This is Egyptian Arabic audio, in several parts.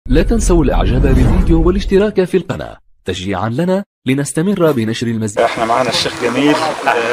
لا تنسوا الاعجاب بالفيديو والاشتراك في القناة تشجيعا لنا لنستمر بنشر المزيد احنا معانا الشيخ جميل آه،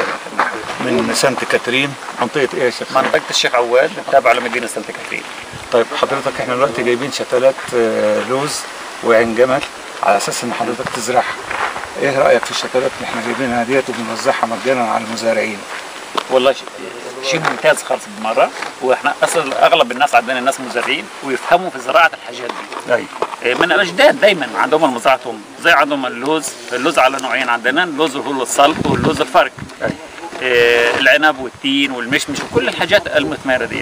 من سانت كاترين منطقة ايه يا شيخ؟ منطقة الشيخ عواد تابعة لمدينة سانت كاترين طيب حضرتك احنا دلوقتي جايبين شتلات آه، لوز وعين جمل على اساس ان حضرتك تزرعها. ايه رايك في الشتلات اللي احنا جايبينها ديت وبنوزعها مجانا على المزارعين؟ والله ش- شيء ممتاز خالص بالمرة واحنا اصلا اغلب الناس عندنا ناس مزارعين ويفهموا في زراعة الحاجات دي ايوه إيه، من الاجداد دايما عندهم مزرعتهم زي عندهم اللوز اللوز على نوعين عندنا اللوز اللي هو الصلب واللوز الفرق ايوه إيه، العنب والتين والمشمش وكل الحاجات المثمرة دي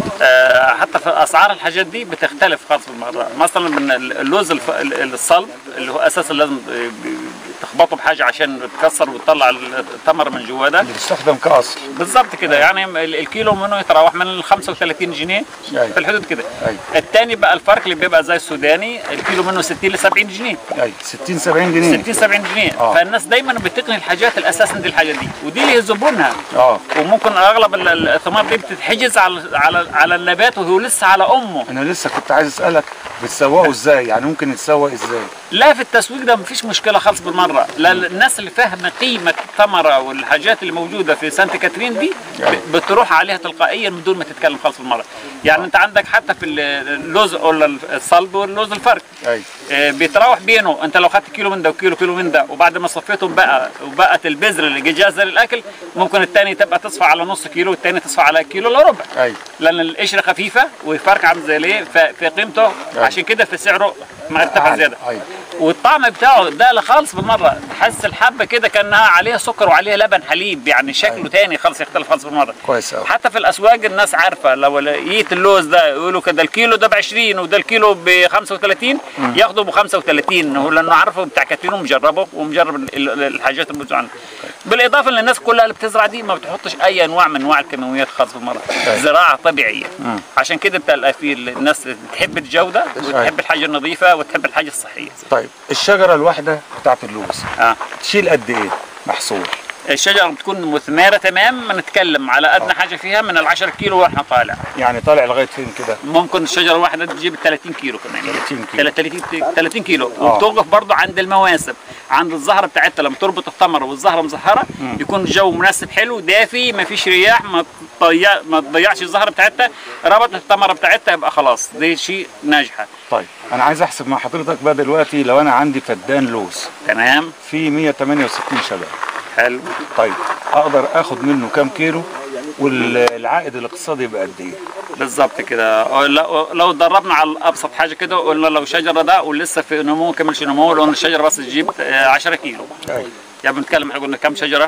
آه، حتى في اسعار الحاجات دي بتختلف خالص بالمره مثلا من اللوز الف... الصلب اللي هو اساسا لازم آه، تخبطه بحاجه عشان تكسر وتطلع التمر من جواه ده اللي بيستخدم كاصل بالظبط كده يعني ال- الكيلو منه يتراوح من ال 35 جنيه أيوة. في الحدود كده أيوة. الثاني بقى الفرق اللي بيبقى زي السوداني الكيلو منه 60 ل 70 جنيه ايوه 60 70 جنيه 60 70 جنيه آه. فالناس دايما بتقني الحاجات الاساسا دي الحاجات دي ودي اللي يزبونها اه وممكن اغلب ال- ال- الثمار دي بتتحجز على على على النبات وهو لسه على امه انا لسه كنت عايز اسالك بتسوقه ازاي؟ يعني ممكن يتسوق ازاي؟ لا في التسويق ده مفيش مشكله خالص بالمره لا الناس اللي فاهمه قيمه الثمره والحاجات اللي موجوده في سانت كاترين دي ب- بتروح عليها تلقائيا من دون ما تتكلم خالص بالمره يعني انت عندك حتى في اللوز ولا الصلب واللوز الفرق ايوه آه، بيتراوح بينه انت لو خدت كيلو من ده وكيلو كيلو من ده وبعد ما صفيتهم بقى وبقت البذر اللي جاهزه للاكل ممكن الثاني تبقى تصفى على نص كيلو والثاني تصفى على كيلو الا ربع ايوه لان القشره خفيفه والفرق عامل زي ليه ففي قيمته عشان كده في سعره ما ارتفع عالي. زياده ايوه والطعم بتاعه ده خالص بالمره تحس الحبه كده كانها عليها سكر وعليها لبن حليب يعني شكله أيوة. تاني خالص يختلف خالص بالمره كويس قوي حتى في الاسواق الناس عارفه لو لقيت اللوز ده يقولوا كده الكيلو ده ب 20 وده الكيلو ب 35 ياخدوا ب 35 هو لانه عارفه بتاع كاترين ومجربه ومجرب ال- ال- الحاجات الموجوده عنده بالاضافه ان الناس كلها اللي بتزرع دي ما بتحطش اي انواع من انواع الكيماويات خالص بالمره زراعه طبيعيه عشان كده بتلاقي في الناس بتحب الجوده وتحب الحاجه النظيفه وتحب الحاجه الصحيه طيب الشجره الواحده بتاعت اللوز اه تشيل قد ايه محصول؟ الشجره بتكون مثمره تمام بنتكلم على ادنى حاجه فيها من ال 10 كيلو واحنا طالع يعني طالع لغايه فين كده؟ ممكن الشجره الواحده تجيب 30 كيلو كمان 30 كيلو. 30 30 كيلو آه. وبتوقف برضه عند المواسم عند الزهره بتاعتها لما تربط الثمره والزهره مزهره يكون الجو مناسب حلو دافي ما فيش رياح ما تضيع ما تضيعش الزهره بتاعتها ربط الثمره بتاعتها يبقى خلاص دي شيء ناجحه طيب انا عايز احسب مع حضرتك بقى دلوقتي لو انا عندي فدان لوز تمام في 168 شجره حلو طيب اقدر اخد منه كام كيلو والعائد الاقتصادي يبقى قد ايه؟ بالظبط كده أو لو لو اتدربنا على ابسط حاجه كده قلنا لو شجره ده ولسه في نمو ما كملش نمو لو ان الشجره بس تجيب آه، 10 كيلو ايوه يعني بنتكلم احنا قلنا كام شجره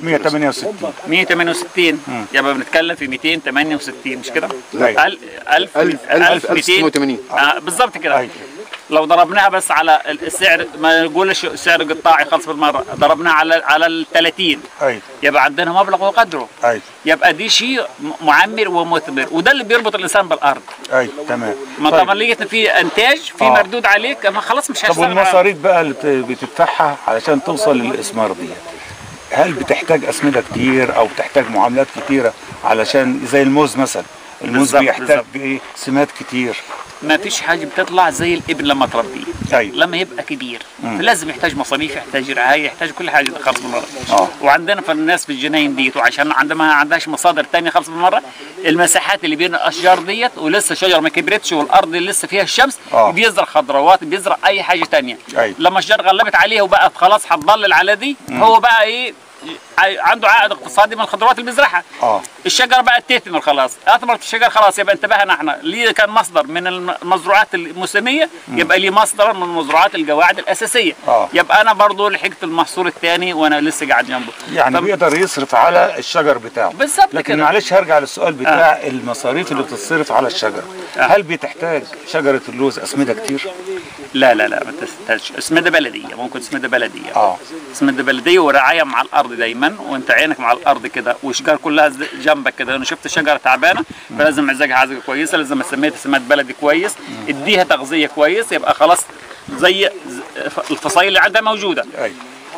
168 168 يبقى بنتكلم في 268 مش كده؟ أيوة. 1000 1000 ألف- ألف- 1680. آه بالظبط كده أيوة. لو ضربناها بس على السعر ما نقولش سعر قطاعي خالص بالمره ضربناها على على ال 30 ايوه يبقى عندنا مبلغ وقدره ايوه يبقى دي شيء م- معمر ومثمر وده اللي بيربط الانسان بالارض ايوه تمام ما طيب. طبعا لقيت في انتاج في آه. مردود عليك ما خلاص مش طب هشتغل على- والمصاريف بقى اللي بت- بتدفعها علشان توصل للاسمار دي هل بتحتاج اسمده كتير او بتحتاج معاملات كتيره علشان زي الموز مثلا الموز بالظبط، بيحتاج بالظبط. ايه سمات كتير ما فيش حاجه بتطلع زي الابن لما تربيه أيوة. لما يبقى كبير فلازم يحتاج مصاريف يحتاج رعايه يحتاج كل حاجه خالص بالمره آه. وعندنا في الناس في الجناين ديت وعشان عندما ما عندهاش مصادر تانية خالص بالمره المساحات اللي بين الاشجار ديت ولسه الشجره ما كبرتش والارض اللي لسه فيها الشمس آه. بيزرع خضروات بيزرع اي حاجه تانية أيوة. لما الشجره غلبت عليها وبقت خلاص هتضلل على دي هو بقى ايه ع- عنده عائد اقتصادي من الخضروات اللي بيزرعها اه الشجره بقت تثمر خلاص اثمرت الشجره خلاص يبقى انتبهنا احنا ليه كان مصدر من المزروعات الموسميه يبقى ليه مصدر من مزروعات القواعد الاساسيه آه. يبقى انا برضو لحقت المحصول الثاني وانا لسه قاعد جنبه يعني طب- بيقدر يصرف على الشجر بتاعه بالظبط لكن كده. معلش هرجع للسؤال بتاع المصاريف اللي بتتصرف على الشجر هل بتحتاج شجره اللوز اسمده كتير؟ لا لا لا ما تستاهلش اسمده بلديه ممكن اسمده بلديه اه اسمده بلديه ورعايه مع الارض دايما وانت عينك مع الارض كده والشجر كلها ز- جنبك كده انا شفت شجره تعبانه فلازم اعزقها عزقه كويسه لازم اسميها سماد بلدي كويس اديها تغذيه كويس يبقى خلاص زي ز- الفصائل اللي عندها موجوده ايوه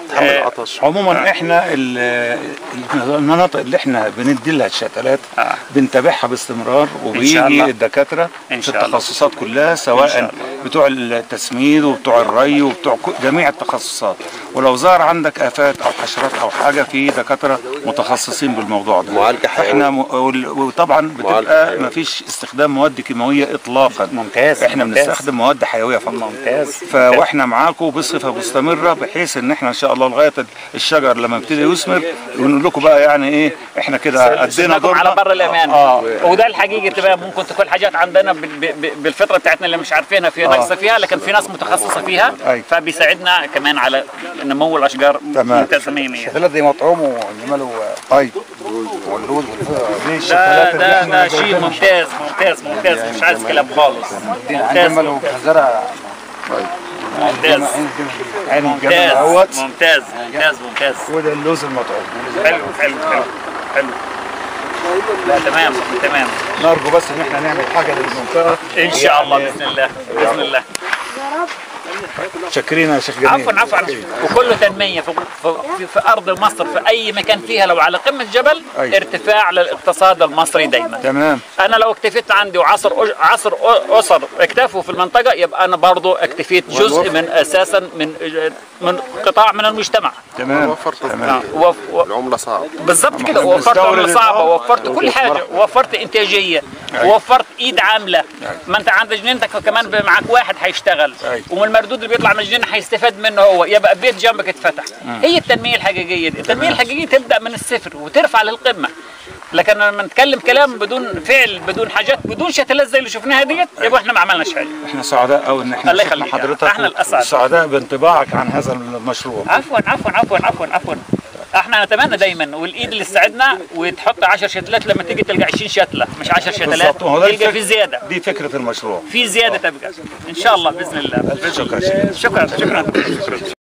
تحمل آه، العطش عموما احنا ال- المناطق اللي احنا بندي لها الشتلات آه. بنتابعها باستمرار وبيجي الله. الدكاتره إن في شاء الله. التخصصات كلها إن شاء سواء الله. بتوع التسميد وبتوع الري وبتوع كل- جميع التخصصات ولو ظهر عندك افات او حشرات او حاجه في دكاتره متخصصين بالموضوع ده معالجة حيوية. احنا م... وال- وطبعا معالجة بتبقى حيوية. ما فيش استخدام مواد كيماويه اطلاقا ممتاز، احنا ممتاز. بنستخدم مواد حيويه فقط ممتاز. فاحنا معاكم بصفه مستمره بحيث ان احنا ان شاء الله لغايه الشجر لما يبتدي يثمر ونقول لكم بقى يعني ايه احنا كده ادينا سيبناكم دورنا على بر الامان اه وده الحقيقه تبقى ممكن تكون حاجات عندنا بال- ب- بالفطره بتاعتنا اللي مش عارفينها فيها نقص فيها لكن في ناس متخصصه فيها أي. فبيساعدنا كمان على نمو الاشجار تمام. ممتازه 100 100 الشتلات دي مطعوم وانما له طيب واللوز والفرع ده ده ده شيء ممتاز ممتاز ممتاز مش عايز كلام خالص ممتاز عندما له زرع ممتاز عين الجبل ممتاز اهوت ممتاز ممتاز ممتاز وده اللوز المطعوم حلو حلو حلو حلو لا تمام تمام نرجو بس ان احنا نعمل حاجه للمنطقه ان شاء الله باذن الله باذن الله شاكرين يا شيخ جميل عفوا عفوا وكله تنميه في, في, في ارض مصر في اي مكان فيها لو على قمه جبل أي. ارتفاع للاقتصاد المصري دايما تمام انا لو اكتفيت عندي وعصر أج- عصر أ- اسر اكتفوا في المنطقه يبقى انا برضو اكتفيت جزء من اساسا من من قطاع من المجتمع تمام وفرت آه، وف- و- العملة صعبة بالظبط كده إحنا وفرت بنستورد عمله صعبه الأرض. وفرت كل حاجه وفرت انتاجيه وفرت ايد عامله ما انت عند جنينتك كمان معاك واحد هيشتغل أي. ومن المردود اللي بيطلع من الجنينه هيستفاد منه هو يبقى بيت جنبك اتفتح هي التنميه الحقيقيه دي التنميه الحقيقيه تبدا من الصفر وترفع للقمه لكن لما نتكلم كلام بدون فعل بدون حاجات بدون شتلات زي اللي شفناها ديت يبقى احنا ما عملناش حاجه احنا سعداء قوي ان احنا الله شفنا يخليك. حضرتك إحنا الأسعد. سعداء بانطباعك عن هذا المشروع عفوا عفوا عفوا عفوا عفوا احنا نتمنى دايما والايد اللي تساعدنا وتحط 10 شتلات لما تيجي تلقى 20 شتله مش 10 شتلات بالظبط ما هو ده تلقى الفك- في زياده دي فكره المشروع في زياده تبقى ان شاء الله باذن الله شكرا شكرا شكرا شكرا